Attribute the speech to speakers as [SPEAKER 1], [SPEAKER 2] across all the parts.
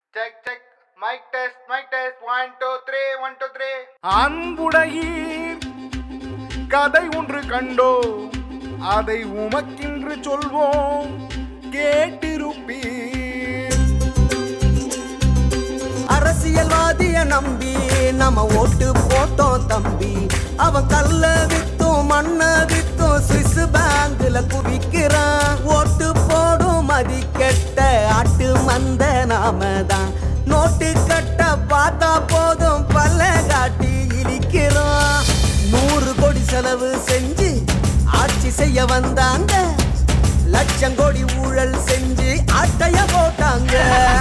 [SPEAKER 1] Check, check. Mic test, mic test. One, two, three, one, two, three.
[SPEAKER 2] அன்புடையீர் கதை ஒன்று கண்டோ அதை உமக்கின்று சொல்வோம் கேட்டிருப்பீர்
[SPEAKER 3] அரசியல்வாதிய நம்பி நம்ம ஓட்டு போட்டோம் தம்பி அவன் கல்ல வித்தும் மண்ண வித்தும் சுவிஸ் பேங்க்ல குவிக்கிறான் ஓட்டு போடும் மதி கெட்ட ஆட்டு மந்த நாம தான் நோட்டு கட்ட பார்த்தா போதும் பல்ல காட்டி இழிக்கிறோம் நூறு கோடி செலவு செஞ்சு ஆட்சி செய்ய வந்தாங்க லட்சம் கோடி ஊழல் செஞ்சு ஆட்டைய போட்டாங்க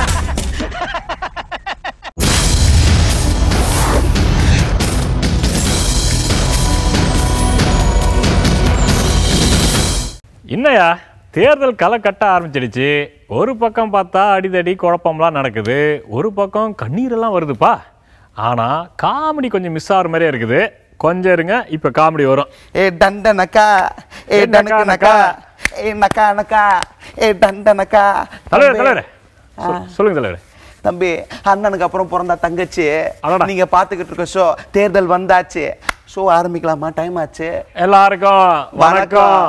[SPEAKER 4] என்னையா தேர்தல் களை கட்ட ஆரம்பிச்சிடுச்சு ஒரு பக்கம் பார்த்தா அடிதடி குழப்பம்லாம் நடக்குது ஒரு பக்கம் கண்ணீரெல்லாம் வருதுப்பா ஆனால் காமெடி கொஞ்சம் மிஸ் ஆகிற மாதிரியே இருக்குது கொஞ்சம் இருங்க இப்போ காமெடி வரும்
[SPEAKER 5] ஏ டண்டனக்கா ஏ
[SPEAKER 4] ஏ நக்கா,
[SPEAKER 5] டனக்கு நக்கா ஏ நக்கா நக்கா ஏ டண்டனக்கா
[SPEAKER 4] தலைவர்
[SPEAKER 5] தம்பி,
[SPEAKER 4] தலைவர் சொல்- சொல்லுங்க தலைவர்
[SPEAKER 5] தம்பி அண்ணனுக்கு அப்புறம் பிறந்த தங்கச்சி
[SPEAKER 4] அடடா.
[SPEAKER 5] நீங்க பாத்துக்கிட்டு இருக்க ஷோ தேர்தல் வந்தாச்சு ஷோ ஆரம்பிக்கலாமா டைம் ஆச்சு
[SPEAKER 4] எல்லாருக்கும் வணக்கம்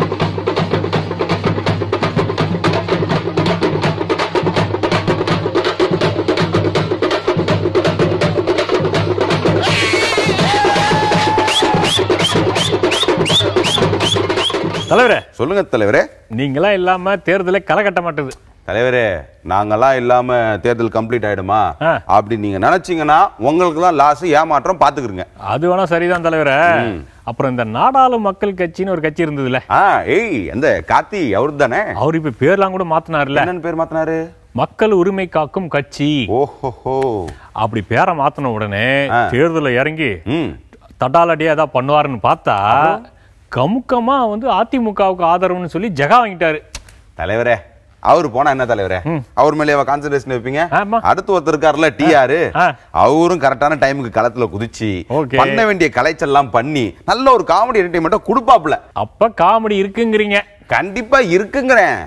[SPEAKER 4] தலைவரே
[SPEAKER 6] சொல்லுங்க தலைவரே
[SPEAKER 4] நீங்களாம் இல்லாம தேர்தலே களை கட்ட மாட்டுது
[SPEAKER 6] தலைவரே நாங்கெல்லாம் இல்லாம தேர்தல் கம்ப்ளீட் ஆயிடுமா
[SPEAKER 4] ஆ.
[SPEAKER 6] அப்படி நீங்க நினைச்சீங்கன்னா உங்களுக்கு தான் லாஸ் ஏமாற்றம் பாத்துக்கிறீங்க
[SPEAKER 4] அது வேணா சரிதான் தலைவரே அப்புறம் இந்த நாடாளு மக்கள் கட்சின்னு ஒரு கட்சி இருந்ததுல
[SPEAKER 6] ஆ ஏய் அந்த கார்த்தி அவரு தானே
[SPEAKER 4] அவர் இப்ப பேர்லாம் கூட மாத்தினார்ல
[SPEAKER 6] என்னன்னு பேர் மாத்தினாரு
[SPEAKER 4] மக்கள் உரிமை காக்கும் கட்சி
[SPEAKER 6] ஓஹோஹோ
[SPEAKER 4] அப்படி பேரை மாத்தின உடனே
[SPEAKER 6] ஆ.
[SPEAKER 4] தேர்தல இறங்கி
[SPEAKER 6] ம்
[SPEAKER 4] தடாலடியா ஏதாவது பண்ணுவாருன்னு பார்த்தா கமுக்கமா வந்து அதிமுகவுக்கு ஆதரவுன்னு சொல்லி ஜெகா வாங்கிட்டாரு
[SPEAKER 6] தலைவரே அவர் போனா என்ன தலைவரே அவர் மேலே கான்சன்ட்ரேஷன் வைப்பீங்க
[SPEAKER 4] ஆமா.
[SPEAKER 6] அடுத்து ஒருத்தர் இருக்காருல்ல டிஆர்
[SPEAKER 4] ஆ.
[SPEAKER 6] அவரும் கரெக்டான டைமுக்கு களத்துல குதிச்சு
[SPEAKER 4] Okay.
[SPEAKER 6] பண்ண வேண்டிய கலைச்செல்லாம் பண்ணி நல்ல ஒரு காமெடி என்டர்டைன்மெண்ட்டை கொடுப்பாப்ல
[SPEAKER 4] அப்ப காமெடி இருக்குங்கிறீங்க
[SPEAKER 6] கண்டிப்பா இருக்குங்கிறேன்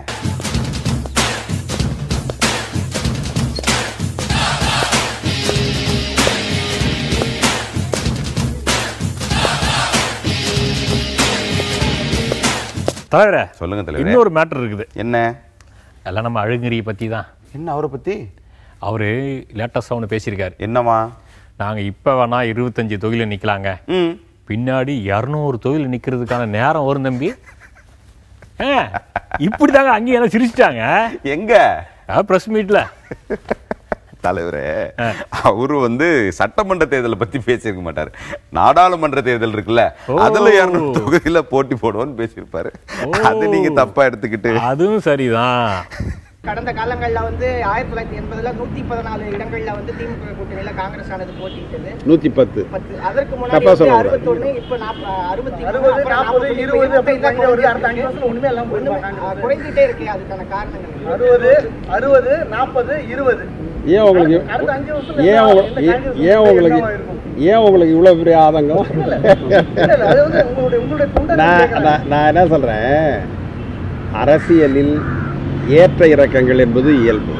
[SPEAKER 4] தவிர
[SPEAKER 6] சொல்லுங்க தலைவரே
[SPEAKER 4] இன்னொரு மேட்டர் இருக்குது
[SPEAKER 6] என்ன
[SPEAKER 4] எல்லாம் நம்ம அழுகிரியை பத்தி தான்
[SPEAKER 6] என்ன அவரை பத்தி
[SPEAKER 4] அவரு லேட்டஸ்டா ஒன்று பேசியிருக்காரு
[SPEAKER 6] என்னவா
[SPEAKER 4] நாங்க இப்ப வேணா இருபத்தஞ்சு தொகுதியில நிக்கலாங்க
[SPEAKER 6] ம்
[SPEAKER 4] பின்னாடி இரநூறு தொகுதியில் நிக்கிறதுக்கான நேரம் வரும் தம்பி ஆ, இப்படிதாங்க அங்கேயும் எல்லாம் சிரிச்சிட்டாங்க
[SPEAKER 6] எங்க
[SPEAKER 4] பிரஸ் மீட்ல
[SPEAKER 6] தலைவரே அவரு வந்து சட்டமன்ற தேர்தலை பத்தி பேசியிருக்க மாட்டாரு நாடாளுமன்ற தேர்தல் இருக்குல்ல அதுல இருநூறு தொகுதியில போட்டி போடுவோம்னு பேசியிருப்பாரு அது நீங்க தப்பா எடுத்துக்கிட்டு
[SPEAKER 4] அதுவும் சரிதான்
[SPEAKER 7] கடந்த காலங்கள்ல வந்து ஆயிரத்தி தொள்ளாயிரத்தி எண்பதுல நூத்தி பதினாலு இடங்கள்ல வந்து திமுக கூட்டணியில காங்கிரஸ் ஆனது போட்டியிட்டது
[SPEAKER 8] நூத்தி பத்து
[SPEAKER 7] பத்து அதற்கு முன்னாடி
[SPEAKER 8] தப்பா
[SPEAKER 7] வந்து
[SPEAKER 8] சொல்லக்கூடாது.
[SPEAKER 7] அறுபத்தொன்னு இப்ப நாப்ப- அறுபத்தி மூணு,
[SPEAKER 1] அறுபது,
[SPEAKER 7] அப்புறம்
[SPEAKER 1] நாற்பது,
[SPEAKER 7] நாற்பது,
[SPEAKER 1] இருபது,
[SPEAKER 7] இப்ப
[SPEAKER 1] அப்படி
[SPEAKER 7] இருபத்தைந்து
[SPEAKER 1] குறைஞ்சிட்டே
[SPEAKER 7] அடுத்த அஞ்சு வருஷத்துல ஒண்ணுமே இல்லாம
[SPEAKER 1] ஒண்ணுமே
[SPEAKER 7] ஒண்ணுமே குறைஞ்சிட்டே இருக்கு அதுக்கான காரணங்கள்
[SPEAKER 1] அறுபது அறுபது நாற்பது இருபது
[SPEAKER 8] ஏன் உங்களுக்கு
[SPEAKER 1] அடுத்த அஞ்சு வருஷத்துல
[SPEAKER 8] ஏன்
[SPEAKER 1] என்ன
[SPEAKER 8] உங்களுக்கு
[SPEAKER 1] காங்கிரஸ்
[SPEAKER 8] ஏன் உங்களுக்கு
[SPEAKER 1] என்னவா இருக்கும்?
[SPEAKER 8] ஏன் உங்களுக்கு இவ்வளவு பெரிய ஆதங்கம்
[SPEAKER 1] இல்ல, இல்ல, அது வந்து உங்களுடைய உங்களுடைய தொண்டர்கள்
[SPEAKER 8] நான்
[SPEAKER 1] கேட்கறாங்க.
[SPEAKER 8] நான் நான் என்ன சொல்றேன் அரசியலில் ஏற்ற இறக்கங்கள் என்பது இயல்பு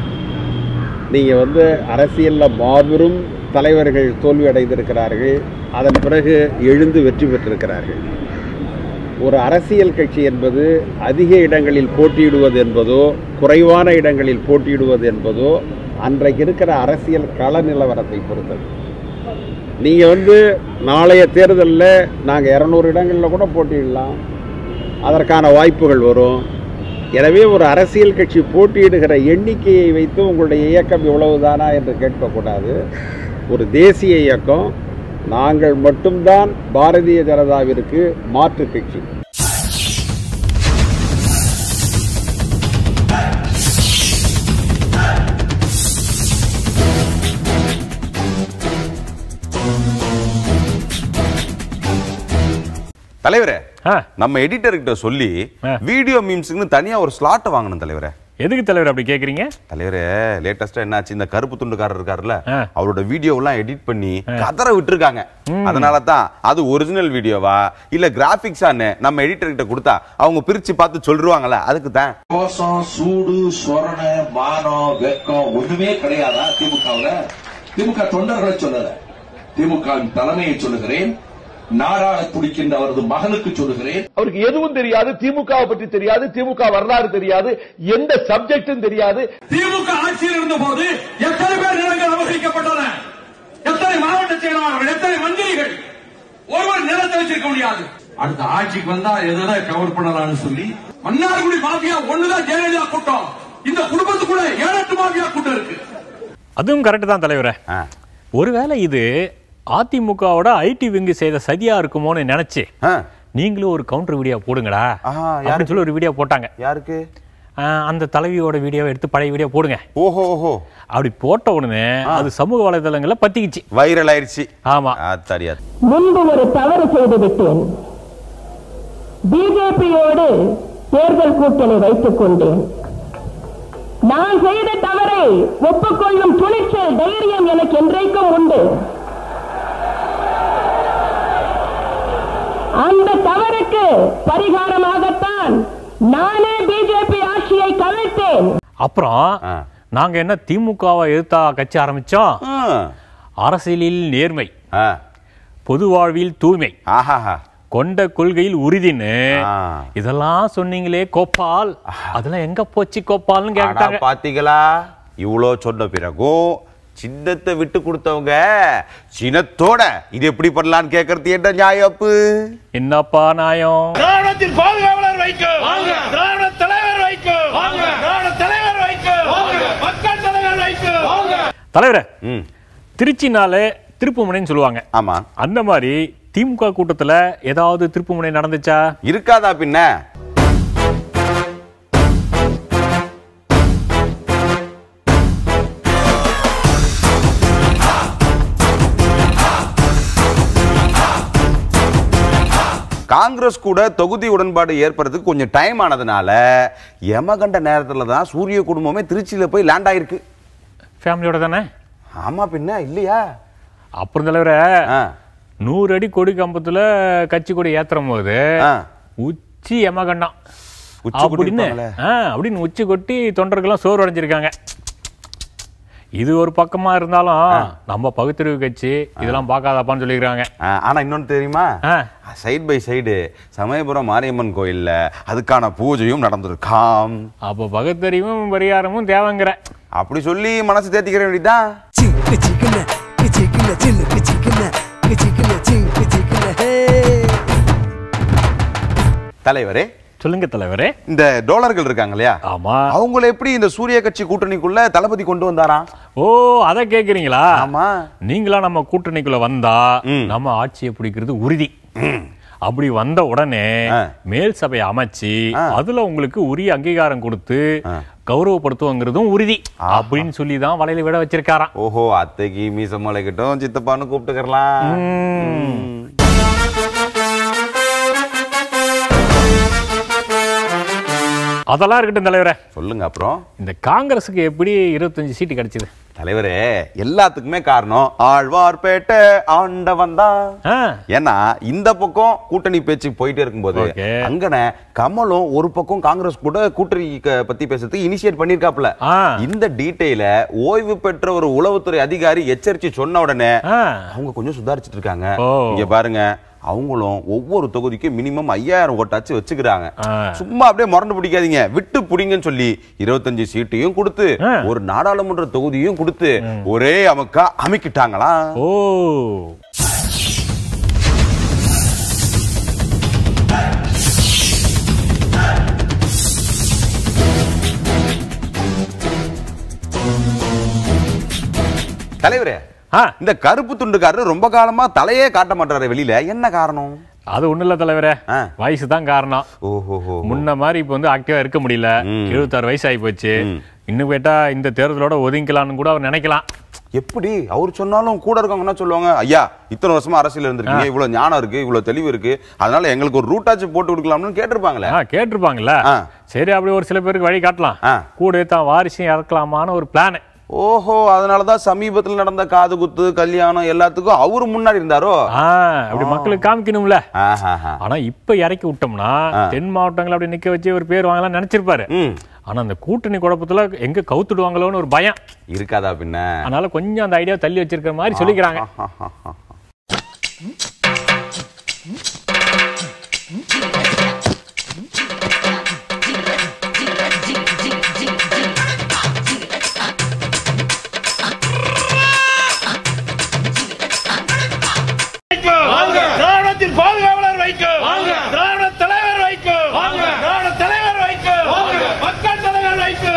[SPEAKER 8] நீங்க வந்து அரசியல்ல மாபெரும் தலைவர்கள் தோல்வி அடைந்திருக்கிறார்கள் அதன் பிறகு எழுந்து வெற்றி பெற்றிருக்கிறார்கள் ஒரு அரசியல் கட்சி என்பது அதிக இடங்களில் போட்டியிடுவது என்பதோ குறைவான இடங்களில் போட்டியிடுவது என்பதோ அன்றைக்கு இருக்கிற அரசியல் கள நிலவரத்தை பொறுத்தது நீங்க வந்து நாளைய தேர்தலில் நாங்க இரநூறு இடங்களில் கூட போட்டியிடலாம் அதற்கான வாய்ப்புகள் வரும் எனவே ஒரு அரசியல் கட்சி போட்டியிடுகிற எண்ணிக்கையை வைத்து உங்களுடைய இயக்கம் இவ்வளவுதானா என்று கேட்கக்கூடாது ஒரு தேசிய இயக்கம் நாங்கள் மட்டும்தான் பாரதிய ஜனதாவிற்கு மாற்று கட்சி
[SPEAKER 6] தலைவரே
[SPEAKER 4] ஆ,
[SPEAKER 6] நம்ம எடிட்டர் கிட்ட சொல்லி
[SPEAKER 4] ஆ.
[SPEAKER 6] வீடியோ மீம்ஸ்க்கு தனியா ஒரு ஸ்லாட் வாங்கணும் தலைவரே
[SPEAKER 4] எதுக்கு தலைவர் அப்படி கேக்குறீங்க
[SPEAKER 6] தலைவரே லேட்டஸ்டா என்னாச்சு இந்த கருப்பு துண்டுக்காரர் இருக்காருல்ல
[SPEAKER 4] ஆ.
[SPEAKER 6] அவரோட வீடியோ எல்லாம் எடிட் பண்ணி கதற விட்டுருக்காங்க அதனால தான் அது ஒரிஜினல் வீடியோவா இல்ல கிராபிக்ஸான்னு நம்ம எடிட்டர் கிட்ட கொடுத்தா அவங்க பிரிச்சு பார்த்து சொல்லிருவாங்கல்ல அதுக்கு தான்
[SPEAKER 9] கோஷம் சூடு சொரண மானம் வெக்கம் ஒண்ணுமே கிடையாதா திமுகவுல திமுக தொண்டர்களை சொல்லல திமுக தலைமையை சொல்லுகிறேன் நாடாள துடிக்கின்ற அவரது மகனுக்கு சொல்லுகிறேன்
[SPEAKER 10] அவருக்கு எதுவும் தெரியாது திமுகவை பற்றி தெரியாது திமுக வரலாறு தெரியாது எந்த சப்ஜெக்டும் தெரியாது
[SPEAKER 9] திமுக ஆட்சியில் இருந்த போது எத்தனை பேர் நிலங்கள் அபகரிக்கப்பட்டன எத்தனை மாவட்ட செயலாளர்கள் எத்தனை மந்திரிகள் ஒருவர் நிலத்தை வச்சிருக்க முடியாது அடுத்த ஆட்சிக்கு வந்தா எதை கவர் பண்ணலாம்னு சொல்லி மன்னார்குடி மாஃபியா ஒண்ணுதான் ஜெயலலிதா கூட்டம் இந்த குடும்பத்துக்குள்ள ஏழு எட்டு மாஃபியா கூட்டம் இருக்கு
[SPEAKER 4] அதுவும் கரெக்ட் தான் தலைவரே
[SPEAKER 6] ஆ.
[SPEAKER 4] ஒருவேளை இது அதிமுகவோட ஐடி விங்கு செய்த சதியா இருக்குமோன்னு நினைச்சு
[SPEAKER 6] ஆ.
[SPEAKER 4] நீங்களும் ஒரு கவுண்டர் வீடியோ போடுங்கடா
[SPEAKER 6] ஆஹா,
[SPEAKER 4] அப்படின்னு சொல்லி ஒரு வீடியோ போட்டாங்க
[SPEAKER 6] யாருக்கு
[SPEAKER 4] ஆ, அந்த தலைவியோட வீடியோவை எடுத்து பழைய வீடியோ போடுங்க
[SPEAKER 6] ஓஹோ ஓஹோ
[SPEAKER 4] அப்படி போட்ட உடனே அது சமூக வலைதளங்கள்ல பத்திக்கிச்சு
[SPEAKER 6] வைரல் ஆயிருச்சு
[SPEAKER 4] ஆமா
[SPEAKER 6] ஆத்தாடியா
[SPEAKER 11] முன்பு ஒரு தவறு செய்து விட்டேன் பிஜேபியோடு தேர்தல் கூட்டணி வைத்துக் கொண்டேன் நான் செய்த தவறை ஒப்புக்கொள்ளும் துணிச்சல் தைரியம் எனக்கு என்றைக்கும் உண்டு அந்த தவறுக்கு பரிகாரமாகத்தான் நானே பிஜேபி ஆட்சியை கவிழ்த்தேன்
[SPEAKER 4] அப்புறம்
[SPEAKER 6] ஆ.
[SPEAKER 4] நாங்க என்ன திமுகவை எதிர்த்தா கட்சி ஆரம்பிச்சோம்
[SPEAKER 6] ஆ.
[SPEAKER 4] அரசியலில் நேர்மை
[SPEAKER 6] ஆ.
[SPEAKER 4] பொது வாழ்வில் தூய்மை
[SPEAKER 6] ஆஹாஹா
[SPEAKER 4] கொண்ட கொள்கையில் உறுதின்னு
[SPEAKER 6] ஆ.
[SPEAKER 4] இதெல்லாம் சொன்னீங்களே கோபால் அதெல்லாம் எங்க போச்சு கோபால்னு
[SPEAKER 6] அடா,
[SPEAKER 4] கேட்டாங்க
[SPEAKER 6] பாத்தீங்களா இவ்வளோ சொன்ன பிறகும் சின்னத்தை விட்டு கொடுத்தவங்க சின்னத்தோட இது எப்படி பண்ணலாம்னு கேட்கறது என்ன நியாயப்பு
[SPEAKER 4] என்னப்பா நாயம்
[SPEAKER 10] திராவிடத்தின் பாதுகாவலர் வைக்கும் திராவிட தலைவர் வைக்கும் திராவிட தலைவர் வைக்கும் மக்கள் தலைவர் வைக்கும்
[SPEAKER 4] தலைவரே
[SPEAKER 6] ம்
[SPEAKER 4] திருச்சினாலே திருப்புமுனைன்னு சொல்லுவாங்க
[SPEAKER 6] ஆமா
[SPEAKER 4] அந்த மாதிரி திமுக கூட்டத்துல ஏதாவது திருப்புமுனை நடந்துச்சா
[SPEAKER 6] இருக்காதா பின்ன காங்கிரஸ் கூட தொகுதி உடன்பாடு ஏற்படுறதுக்கு கொஞ்சம் டைம் ஆனதுனால யமகண்ட நேரத்துல தான் சூரிய குடும்பமே திருச்சியில போய் லேண்ட் ஆயிருக்கு
[SPEAKER 4] ஃபேமிலியோட தானே
[SPEAKER 6] ஆமா பின்ன இல்லையா
[SPEAKER 4] அப்புறம் தலைவரே
[SPEAKER 6] ஆ,
[SPEAKER 4] நூறு அடி கொடி கம்பத்துல கட்சி கொடி ஏத்துறம் போது
[SPEAKER 6] ஆ.
[SPEAKER 4] உச்சி யமகண்டம்
[SPEAKER 6] உச்சி கொடி
[SPEAKER 4] அப்படின்னு
[SPEAKER 6] இருப்பாங்களே.
[SPEAKER 4] ஆ, அப்படின்னு உச்சி கொட்டி தொண்டர்கள்லாம் சோறு அடைஞ்சிருக்காங்க இது ஒரு பக்கமா இருந்தாலும் நம்ம பகுத்தறிவு கட்சி இதெல்லாம் பார்க்காதப்பான்னு சொல்லிக்கிறாங்க
[SPEAKER 6] ஆ, ஆனா இன்னொன்னு தெரியுமா
[SPEAKER 4] ஆ.
[SPEAKER 6] Side by side Samayapuram Mariamman கோயில்ல அதுக்கான பூஜையும் நடந்திருக்காம்
[SPEAKER 4] அப்போ பகுத்தறிவும் பரிகாரமும் தேவைங்கிற
[SPEAKER 6] அப்படி சொல்லி மனசு தேத்திக்கிற வேண்டியதான்
[SPEAKER 3] சிக்கு சிக்குன சிக்குன சில்லுக்கு சிக்குன சிக்குன சிங்கு சிக்குன ஹே
[SPEAKER 6] தலைவரே
[SPEAKER 4] சொல்லுங்க தலைவரே
[SPEAKER 6] இந்த டோலர்கள் இருக்காங்க இல்லையா
[SPEAKER 4] ஆமா
[SPEAKER 6] அவங்கள எப்படி இந்த சூரிய கட்சி கூட்டணிக்குள்ள தளபதி கொண்டு வந்தாராம்
[SPEAKER 4] ஓ அத கேக்குறீங்களா
[SPEAKER 6] ஆமா
[SPEAKER 4] நீங்களா நம்ம கூட்டணிக்குள்ள வந்தா
[SPEAKER 6] ம்.
[SPEAKER 4] நம்ம ஆட்சியை பிடிக்கிறது உறுதி அப்படி வந்த உடனே
[SPEAKER 6] ஆ.
[SPEAKER 4] மேல் சபையை அமைச்சு
[SPEAKER 6] ஆ.
[SPEAKER 4] அதுல உங்களுக்கு உரிய அங்கீகாரம் கொடுத்து கௌரவப்படுத்துவங்கிறதும் உறுதி அப்படின்னு சொல்லி தான் வலையில விட வச்சிருக்காராம்
[SPEAKER 6] ஓஹோ அத்தைக்கு மீசமலை கிட்டும் சித்தப்பான்னு கூப்பிட்டுக்கலாம்
[SPEAKER 4] அதெல்லாம் இருக்கட்டும் தலைவரே
[SPEAKER 6] சொல்லுங்க அப்புறம்
[SPEAKER 4] இந்த காங்கிரஸுக்கு எப்படி இருபத்தஞ்சு சீட்டு கிடைச்சது
[SPEAKER 6] தலைவரே எல்லாத்துக்குமே காரணம் ஆழ்வார்பேட்டை ஆண்டவன் தான்
[SPEAKER 4] ஆ,
[SPEAKER 6] ஏன்னா இந்த பக்கம் கூட்டணி பேச்சு போயிட்டே இருக்கும்போது
[SPEAKER 4] Okay.
[SPEAKER 6] அங்கன கமலும் ஒரு பக்கம் காங்கிரஸ் கூட கூட்டணி க- பத்தி பேசுறதுக்கு இனிஷியேட் பண்ணிருக்காப்ல
[SPEAKER 4] ஆ.
[SPEAKER 6] இந்த டீடைல ஓய்வு பெற்ற ஒரு உளவுத்துறை அதிகாரி எச்சரிச்சு சொன்ன உடனே
[SPEAKER 4] ஆ.
[SPEAKER 6] அவங்க கொஞ்சம் சுதாரிச்சிட்டு இருக்காங்க
[SPEAKER 4] ஓ.
[SPEAKER 6] இங்க பாருங்க அவங்களும் ஒவ்வொரு தொகுதிக்கும் மினிமம் ஐயாயிரம் ஓட்டாச்சு வச்சுக்கிறாங்க
[SPEAKER 4] ஆ.
[SPEAKER 6] சும்மா அப்படியே முரண்டு பிடிக்காதீங்க விட்டு பிடிங்கன்னு சொல்லி இருபத்தஞ்சு சீட்டையும் கொடுத்து
[SPEAKER 4] ஆ.
[SPEAKER 6] ஒரு நாடாளுமன்ற தொகுதியும் கொடுத்து ஒரே அமுக்கா அமைக்கிட்டாங்களாம்
[SPEAKER 4] ஓ
[SPEAKER 6] தலைவரே
[SPEAKER 4] ஆ,
[SPEAKER 6] இந்த கருப்பு துண்டுக்காரர் ரொம்ப காலமா தலையே காட்ட மாட்டாரு வெளியில என்ன காரணம்
[SPEAKER 4] அது ஒண்ணும் இல்ல தலைவரே
[SPEAKER 6] ஆ.
[SPEAKER 4] வயசு தான் காரணம்
[SPEAKER 6] ஓஹோஹோ
[SPEAKER 4] முன்ன மாதிரி இப்ப வந்து ஆக்டிவா இருக்க முடியல
[SPEAKER 6] ம்.
[SPEAKER 4] எழுபத்தாறு வயசு ஆகி போச்சு
[SPEAKER 6] ம்.
[SPEAKER 4] இன்னும் கேட்டா இந்த தேர்தலோட ஒதுங்கலாம்னு கூட அவர் நினைக்கலாம்
[SPEAKER 6] எப்படி அவர் சொன்னாலும் கூட இருக்கவங்க என்ன சொல்லுவாங்க ஐயா இத்தனை வருஷமா அரசியல் இருந்திருக்கீங்க இவ்வளவு ஞானம் இருக்கு இவ்வளவு தெளிவு இருக்கு அதனால எங்களுக்கு ஒரு ரூட்டாச்சு போட்டு கொடுக்கலாம்னு கேட்டிருப்பாங்களே
[SPEAKER 4] ஆ, கேட்டிருப்பாங்கல்ல
[SPEAKER 6] ஆ.
[SPEAKER 4] சரி அப்படி ஒரு சில பேருக்கு வழி காட்டலாம்
[SPEAKER 6] ஆ.
[SPEAKER 4] கூட தான் வாரிசையும் இறக்கலாமான்னு ஒரு பிளான்
[SPEAKER 6] ஓஹோ அதனாலதான் சமீபத்தில் நடந்த காது குத்து கல்யாணம் எல்லாத்துக்கும் அவரு முன்னாடி இருந்தாரோ
[SPEAKER 4] ஆ அப்படி மக்களுக்கு காமிக்கணும்ல
[SPEAKER 6] ஆஹாஹா.
[SPEAKER 4] ஆனா இப்ப இறக்கி விட்டோம்னா தென் மாவட்டங்களை அப்படி நிக்க வச்சு ஒரு பேர் வாங்கலாம் நினைச்சிருப்பாரு
[SPEAKER 6] ம்
[SPEAKER 4] ஆனா அந்த கூட்டணி குழப்பத்துல எங்க கவுத்துடுவாங்களோன்னு ஒரு பயம்
[SPEAKER 6] இருக்காதா பின்ன
[SPEAKER 4] அதனால கொஞ்சம் அந்த ஐடியா தள்ளி வச்சிருக்கிற மாதிரி சொல்லிக்கிறாங்க
[SPEAKER 6] ஆஹாஹா.
[SPEAKER 10] திராவிடத்தின் பாதுகாவலர் வைக்கு திராவிட தலைவர் வைக்கு திராவிட தலைவர் வைக்கு மக்கள் தலைவர் வைக்கு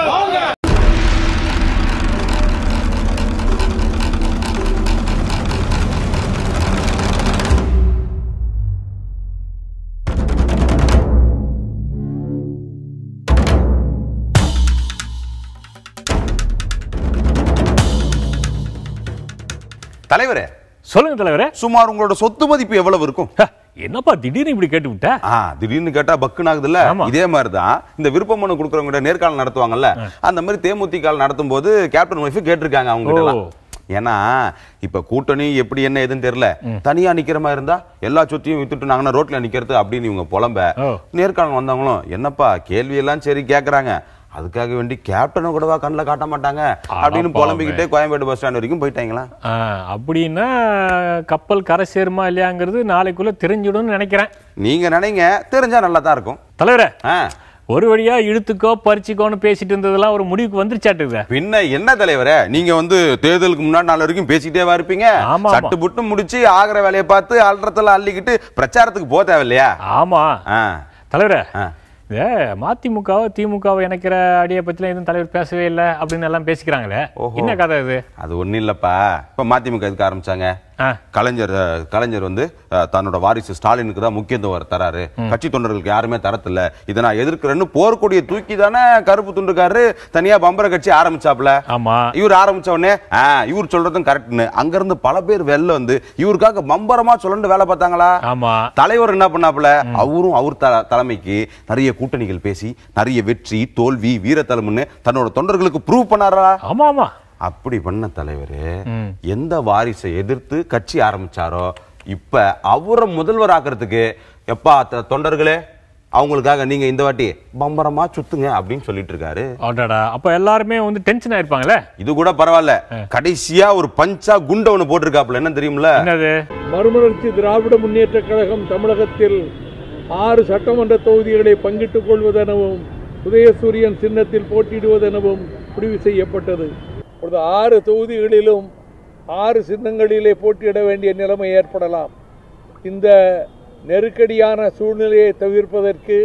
[SPEAKER 6] தலைவரே
[SPEAKER 4] சொல்லுங்க தலைவரே
[SPEAKER 6] சுமார் உங்களோட சொத்து மதிப்பு எவ்வளவு இருக்கும்
[SPEAKER 4] ஹ, என்னப்பா திடீர்னு இப்படி கேட்டு விட்ட
[SPEAKER 6] ஆ திடீர்னு கேட்டா பக்குன்னு ஆகுதுல்ல
[SPEAKER 4] ஆமா.
[SPEAKER 6] இதே மாதிரி தான் இந்த விருப்ப மனு கொடுக்குறவங்க நேர்காணல் நடத்துவாங்கல்ல அந்த மாதிரி தேமுதிக நடத்தும் போது கேப்டன் ஒய்ஃப் கேட்டிருக்காங்க அவங்க கிட்ட எல்லாம்.
[SPEAKER 4] ஓ.
[SPEAKER 6] ஏன்னா இப்ப கூட்டணி எப்படி என்ன ஏதுன்னு தெரியல தனியா நிக்கிற மாதிரி இருந்தா எல்லா சொத்தையும் வித்துட்டு நாங்கன்னா ரோட்ல நிக்கிறது அப்படின்னு இவங்க புலம்ப
[SPEAKER 4] ஓ.
[SPEAKER 6] நேர்காணல் வந்தவங்களும் என்னப்பா கேள்வி எல்லாம் சரி கேக்குறாங்க அதுக்காக வேண்டி கேப்டனை கூடவா கண்ணில் காட்ட மாட்டாங்க அப்படின்னு
[SPEAKER 4] பாவமே.
[SPEAKER 6] புலம்பிக்கிட்டே கோயம்பேடு பஸ் ஸ்டாண்ட் வரைக்கும் போயிட்டாங்களா
[SPEAKER 4] ஆ, அப்படின்னா கப்பல் கரை சேருமா இல்லையாங்கிறது நாளைக்குள்ள தெரிஞ்சிடும்னு நினைக்கிறேன்
[SPEAKER 6] நீங்க நினைங்க தெரிஞ்சா நல்லா தான் இருக்கும்
[SPEAKER 4] தலைவரே
[SPEAKER 6] ஆ
[SPEAKER 4] ஒரு வழியா இழுத்துக்கோ பறிச்சுக்கோன்னு பேசிட்டு இருந்ததெல்லாம் ஒரு முடிவுக்கு வந்துருச்சாட்டுது
[SPEAKER 6] பின்ன என்ன தலைவரே நீங்க வந்து தேர்தலுக்கு முன்னாடி நாள் வரைக்கும் பேசிக்கிட்டே வா இருப்பீங்க
[SPEAKER 4] ஆமா, ஆமா.
[SPEAKER 6] சட்டு புட்டு முடிச்சு ஆகிற வேலையை பார்த்து அல்றத்துல அள்ளிக்கிட்டு பிரச்சாரத்துக்கு போக தேவையில்லையா
[SPEAKER 4] ஆமா
[SPEAKER 6] ஆ,
[SPEAKER 4] தலைவரே
[SPEAKER 6] ஆ.
[SPEAKER 4] இந்த மதிமுகவை திமுகவை இணைக்கிற அடியை பத்திலாம் எதுவும் தலைவர் பேசவே இல்லை அப்படின்னு எல்லாம் பேசிக்கிறாங்களே
[SPEAKER 6] ஓஹோ.
[SPEAKER 4] என்ன கதை இது
[SPEAKER 6] அது ஒண்ணும் இல்லப்பா இப்ப மதிமுக எதுக்கு ஆரம்பிச்சாங்க
[SPEAKER 4] ஆ.
[SPEAKER 6] கலைஞர் அஹ், கலைஞர் வந்து அஹ், தன்னோட வாரிசு ஸ்டாலினுக்கு தான் முக்கியத்துவம் தராரு கட்சி தொண்டர்களுக்கு யாருமே தரத்தில்ல இதை நான் எதிர்க்கிறேன்னு போர்க்கொடியை தூக்கி தானே கருப்பு துண்டுக்காரு தனியா பம்பர கட்சி ஆரம்பிச்சாப்ல
[SPEAKER 4] ஆமா
[SPEAKER 6] இவர் ஆரம்பிச்ச உடனே ஆ, இவர் சொல்றதும் கரெக்ட்னு அங்க இருந்து பல பேர் வெளில வந்து இவருக்காக பம்பரமா சொல்லண்டு வேலை பார்த்தாங்களா
[SPEAKER 4] ஆமா
[SPEAKER 6] தலைவர் என்ன பண்ணாப்புல அவரும் அவர் த- தலைமைக்கு நிறைய கூட்டணிகள் பேசி நிறைய வெற்றி தோல்வி வீரத்தலம்னு தன்னோட தொண்டர்களுக்கு ப்ரூவ் பண்ணாரா
[SPEAKER 4] ஆமா ஆமா
[SPEAKER 6] அப்படி பண்ண தலைவரு
[SPEAKER 4] ம்.
[SPEAKER 6] எந்த வாரிசை எதிர்த்து கட்சி ஆரம்பிச்சாரோ இப்ப அவரை முதல்வர் ஆக்குறதுக்கு எப்பா த- தொண்டர்களே அவங்களுக்காக நீங்க இந்த வாட்டி பம்பரமா சுத்துங்க அப்படின்னு சொல்லிட்டு இருக்காரு
[SPEAKER 4] ஆடாடா அப்ப எல்லாருமே வந்து டென்ஷன் ஆயிருப்பாங்களே
[SPEAKER 6] இது கூட பரவாயில்ல கடைசியா ஒரு பஞ்சா குண்ட ஒண்ணு போட்டிருக்காப்புல என்ன தெரியும்ல
[SPEAKER 4] என்னது
[SPEAKER 12] மறுமலர்ச்சி திராவிட முன்னேற்ற கழகம் தமிழகத்தில் ஆறு சட்டமன்ற தொகுதிகளை பங்கிட்டுக் கொள்வதெனவும் உதயசூரியன் சின்னத்தில் போட்டியிடுவதெனவும் முடிவு செய்யப்பட்டது இப்பொழுது ஆறு தொகுதிகளிலும் ஆறு சின்னங்களிலே போட்டியிட வேண்டிய நிலைமை ஏற்படலாம் இந்த நெருக்கடியான சூழ்நிலையை தவிர்ப்பதற்கு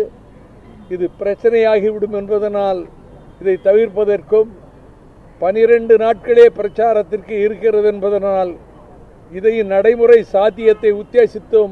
[SPEAKER 12] இது பிரச்சனையாகிவிடும் என்பதனால் இதை தவிர்ப்பதற்கும் பனிரெண்டு நாட்களே பிரச்சாரத்திற்கு இருக்கிறது என்பதனால் இதை நடைமுறை சாத்தியத்தை உத்தேசித்தும்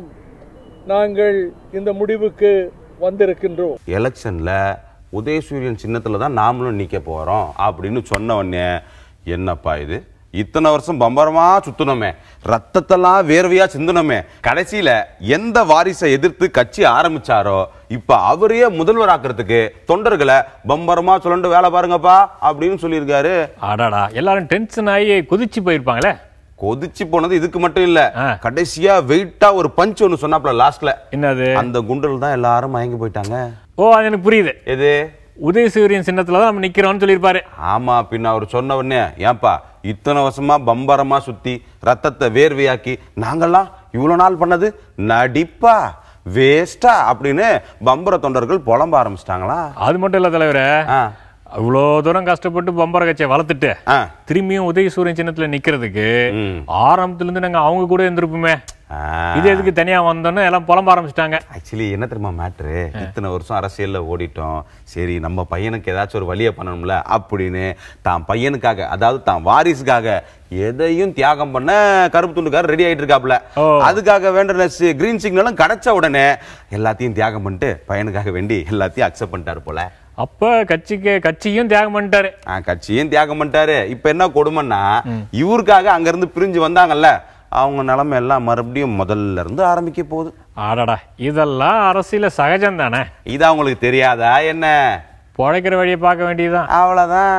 [SPEAKER 12] நாங்கள் இந்த முடிவுக்கு வந்திருக்கின்றோம்
[SPEAKER 6] எலெக்ஷன்ல உதயசூரியன் சின்னத்துல தான் நாமளும் நிக்க போறோம் அப்படின்னு சொன்ன உடனே என்னப்பா இது இத்தனை வருஷம் பம்பரமா சுத்தணுமே ரத்தத்தெல்லாம் வேர்வையா சிந்தனமே கடைசியில எந்த வாரிசை எதிர்த்து கட்சி ஆரம்பிச்சாரோ இப்ப அவரையே முதல்வர் ஆக்குறதுக்கு தொண்டர்களை பம்பரமா சொல்லண்டு வேலை பாருங்கப்பா அப்படின்னு சொல்லியிருக்காரு
[SPEAKER 4] ஆடாடா எல்லாரும் டென்ஷன் ஆகி குதிச்சு போயிருப்பாங்களே
[SPEAKER 6] கொதிச்சு போனது இதுக்கு மட்டும் இல்ல
[SPEAKER 4] ஆ.
[SPEAKER 6] கடைசியா வெயிட்டா ஒரு பஞ்ச் ஒன்னு சொன்னாப்ல லாஸ்ட்ல
[SPEAKER 4] என்னது
[SPEAKER 6] அந்த குண்டல் தான் எல்லாரும் மயங்கி போயிட்டாங்க
[SPEAKER 4] ஓ அது எனக்கு புரியுது
[SPEAKER 6] எது
[SPEAKER 4] உதயசூரியன் சின்னத்துல தான் நம்ம நிக்கிறோம்னு சொல்லியிருப்பாரு
[SPEAKER 6] ஆமா பின்ன அவர் சொன்ன உடனே ஏன்பா இத்தனை வருஷமா பம்பரமா சுத்தி ரத்தத்தை வேர்வையாக்கி நாங்கெல்லாம் இவ்வளவு நாள் பண்ணது நடிப்பா வேஸ்டா அப்படின்னு பம்பர தொண்டர்கள் புலம்ப ஆரம்பிச்சிட்டாங்களா
[SPEAKER 4] அது மட்டும் இல்ல தலைவரே
[SPEAKER 6] ஆ.
[SPEAKER 4] இவ்வளோ தூரம் கஷ்டப்பட்டு பம்பர கட்சியை வளர்த்துட்டு
[SPEAKER 6] ஆ.
[SPEAKER 4] திரும்பியும் உதயசூரியன் சின்னத்துல நிக்கிறதுக்கு
[SPEAKER 6] ம்.
[SPEAKER 4] ஆரம்பத்துல இருந்து நாங்க அவங்க கூட இருந்திருப்போமே இது எதுக்கு தனியா வந்தோன்னு எல்லாம் புலம்ப ஆரம்பிச்சிட்டாங்க
[SPEAKER 6] ஆக்சுவலி என்ன தெரியுமா மேட்ரு இத்தனை வருஷம் அரசியல்ல ஓடிட்டோம் சரி நம்ம பையனுக்கு ஏதாச்சும் ஒரு வழியை பண்ணணும்ல அப்படின்னு தான் பையனுக்காக அதாவது தான் வாரிசுக்காக எதையும் தியாகம் பண்ண கருப்பு துண்டுக்காரர் ரெடி ஆயிட்டு இருக்காப்ல
[SPEAKER 4] ஓ.
[SPEAKER 6] அதுக்காக வேண்டின கிரீன் சிக்னலும் கிடைச்ச உடனே எல்லாத்தையும் தியாகம் பண்ணிட்டு பையனுக்காக வேண்டி எல்லாத்தையும் அக்செப்ட் பண்ணிட்டாரு போல
[SPEAKER 4] அப்ப கட்சிக்கு கட்சியும் தியாகம் பண்ணிட்டாரு
[SPEAKER 6] ஆ, கட்சியும் தியாகம் பண்ணிட்டாரு இப்ப என்ன கொடுமைன்னா இவருக்காக அங்க இருந்து பிரிஞ்சு வந்தாங்கல்ல அவங்க நிலைமை எல்லாம் மறுபடியும் முதல்ல இருந்து ஆரம்பிக்க போகுது
[SPEAKER 4] ஆடாடா இதெல்லாம் அரசியல சகஜம் தானே
[SPEAKER 6] இதா உங்களுக்கு தெரியாதா என்ன
[SPEAKER 4] பொழைக்கிற வழியை பார்க்க வேண்டியதுதான்
[SPEAKER 6] அவ்வளவுதான்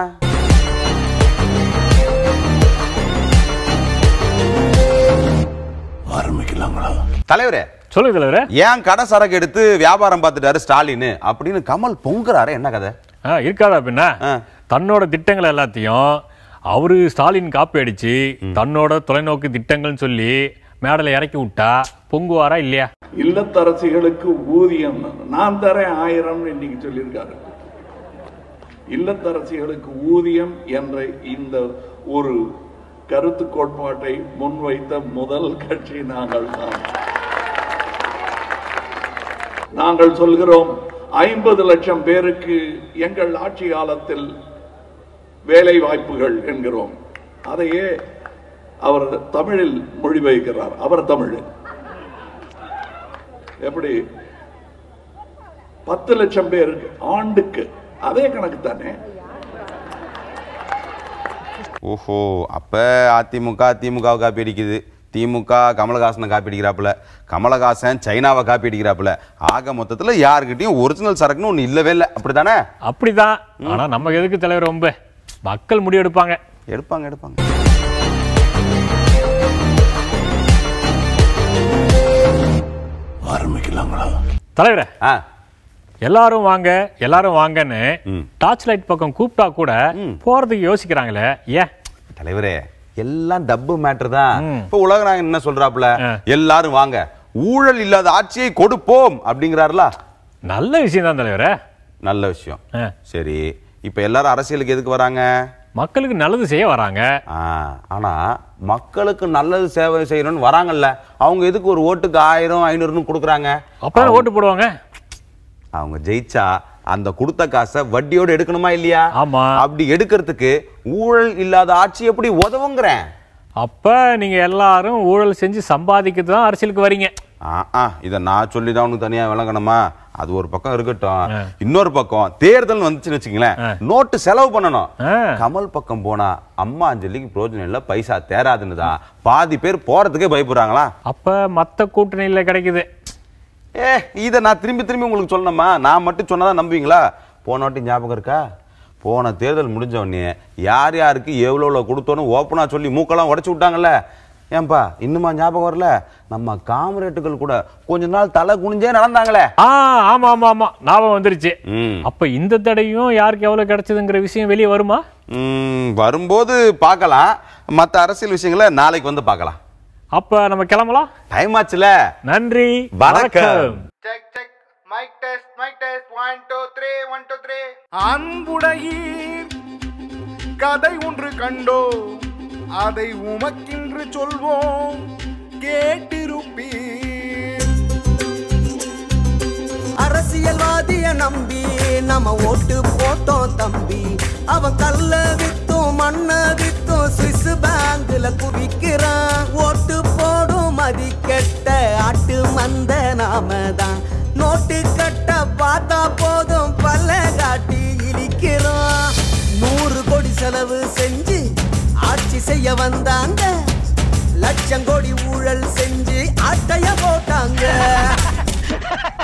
[SPEAKER 10] ஆரம்பிக்கலாங்களா
[SPEAKER 6] தலைவரே
[SPEAKER 4] சொல்லுங்க தலைவரே
[SPEAKER 6] ஏன் கடை சரக்கு எடுத்து வியாபாரம் பார்த்துட்டாரு ஸ்டாலின் அப்படின்னு கமல் பொங்குறாரு என்ன கதை
[SPEAKER 4] ஆ, இருக்காதா பின்ன தன்னோட திட்டங்கள் எல்லாத்தையும் அவரு ஸ்டாலின் காப்பி அடிச்சு தன்னோட தொலைநோக்கு திட்டங்கள்னு சொல்லி மேடல இறக்கி விட்டா பொங்குவாரா இல்லையா
[SPEAKER 12] இல்லத்தரசிகளுக்கு ஊதியம் நான் தரேன் ஆயிரம் இன்னைக்கு சொல்லியிருக்காரு இல்லத்தரசிகளுக்கு ஊதியம் என்ற இந்த ஒரு கருத்து கோட்பாட்டை முன்வைத்த முதல் கட்சி நாங்கள் தான் நாங்கள் சொல்கிறோம் ஐம்பது லட்சம் பேருக்கு எங்கள் ஆட்சி காலத்தில் வேலை வாய்ப்புகள் என்கிறோம் அதையே அவர் தமிழில் மொழிபெயர்க்கிறார் அவர் தமிழில் எப்படி பத்து லட்சம் பேருக்கு ஆண்டுக்கு அதே கணக்கு தானே
[SPEAKER 6] ஓஹோ அப்ப அதிமுக திமுகவை காப்பி அடிக்குது திமுக கமலஹாசனை காப்பி அடிக்கிறாப்புல கமலஹாசன் சைனாவை காப்பி அடிக்கிறாப்புல ஆக மொத்தத்துல யாருக்கிட்டையும் ஒரிஜினல் சரக்குன்னு ஒண்ணு இல்லவே இல்லை அப்படித்தானே
[SPEAKER 4] அப்படிதான் ஆனா நமக்கு எதுக்கு தலைவர் ரொம்ப மக்கள் முடிவெடுப்பாங்க
[SPEAKER 6] எடுப்பாங்க எடுப்பாங்க
[SPEAKER 10] ஆரம்பிக்கலாங்களா
[SPEAKER 4] தலைவரே எல்லாரும் வாங்க எல்லாரும் வாங்கன்னு டார்ச் லைட் பக்கம் கூப்பிட்டா கூட போறதுக்கு யோசிக்கிறாங்களே ஏன்
[SPEAKER 6] தலைவரே எல்லாம் டப்பு மேட்டர் தான் இப்ப உலகநாயகன் என்ன சொல்றாப்புல எல்லாரும் வாங்க ஊழல் இல்லாத ஆட்சியை கொடுப்போம் அப்படிங்கிறாருல
[SPEAKER 4] நல்ல விஷயம் தான் தலைவரே
[SPEAKER 6] நல்ல விஷயம் சரி இப்ப எல்லாரும் அரசியலுக்கு எதுக்கு வராங்க
[SPEAKER 4] மக்களுக்கு நல்லது செய்ய வராங்க
[SPEAKER 6] ஆனா மக்களுக்கு நல்லது சேவை செய்யணும்னு வராங்கல்ல அவங்க எதுக்கு ஒரு ஓட்டுக்கு ஆயிரம் ஐநூறுன்னு கொடுக்குறாங்க
[SPEAKER 4] அப்பதான் ஓட்டு போடுவாங்க
[SPEAKER 6] அவங்க ஜெயிச்சா அந்த கொடுத்த காசை வட்டியோட எடுக்கணுமா இல்லையா
[SPEAKER 4] ஆமா
[SPEAKER 6] அப்படி எடுக்கிறதுக்கு ஊழல் இல்லாத ஆட்சி எப்படி உதவுங்கிறேன்
[SPEAKER 4] அப்ப நீங்க எல்லாரும் ஊழல் செஞ்சு சம்பாதிக்கிறது தான் அரசியலுக்கு வரீங்க
[SPEAKER 6] ஆ இதை நான் சொல்லி தான் உனக்கு தனியா விளங்கணுமா அது ஒரு பக்கம் இருக்கட்டும் இன்னொரு பக்கம் தேர்தல் வந்துச்சுன்னு வச்சுங்களேன் நோட்டு செலவு பண்ணணும் கமல் பக்கம் போனா அம்மா அஞ்சலிக்கு பிரயோஜனம் இல்ல பைசா தேராதுன்னு தான் பாதி பேர் போறதுக்கே பயப்படுறாங்களா
[SPEAKER 4] அப்ப மத்த கூட்டணியில கிடைக்குது
[SPEAKER 6] ஏ இதை நான் திரும்பி திரும்பி உங்களுக்கு சொல்லணுமா நான் மட்டும் சொன்னதான் நம்புவீங்களா போன வாட்டி ஞாபகம் இருக்கா போன தேர்தல் முடிஞ்ச உடனே யார் யாருக்கு எவ்வளோ எவ்வளோ கொடுத்தோன்னு ஓப்பனாக சொல்லி மூக்கெல்லாம் உடச்சி விட்டாங்கல்ல ஏன்பா இன்னுமா ஞாபகம் வரல நம்ம காமரேட்டுகள் கூட கொஞ்ச நாள் தலை குனிஞ்சே நடந்தாங்களே
[SPEAKER 4] ஆ ஆமா ஆமா ஆமா ஞாபகம் வந்துருச்சு அப்ப இந்த தடையும் யாருக்கு எவ்வளவு கிடைச்சதுங்கிற விஷயம் வெளியே வருமா
[SPEAKER 6] ம், வரும்போது பார்க்கலாம் மற்ற அரசியல் விஷயங்களை நாளைக்கு வந்து பார்க்கலாம்
[SPEAKER 4] அப்ப நம்ம கிளம்பலாம்
[SPEAKER 6] டைம் ஆச்சுல
[SPEAKER 4] நன்றி
[SPEAKER 6] வணக்கம்
[SPEAKER 1] check check mike test mike test one two three one two three
[SPEAKER 2] அன்புடையீர் கதை ஒன்று கண்டோ அதை உமக்கின்று சொல்வோம் கேட்டிருப்பீர்
[SPEAKER 3] அரசியல்வாதிய நம்பி நம்ம ஓட்டு போட்டோம் தம்பி அவன் கல்ல வித்தும் மண்ண வித்தும் சுவிஸ் பேங்க்ல குவிக்கிறான் ஓட்டு போடும் மதி கெட்ட ஆட்டு மந்த நாம தான் நோட்டு கட்ட பார்த்தா போதும் பல்ல காட்டி இழிக்கிறோம் நூறு கோடி செலவு செஞ்சு ஆட்சி செய்ய வந்தாங்க லட்சம் கோடி ஊழல் செஞ்சு ஆட்டைய போட்டாங்க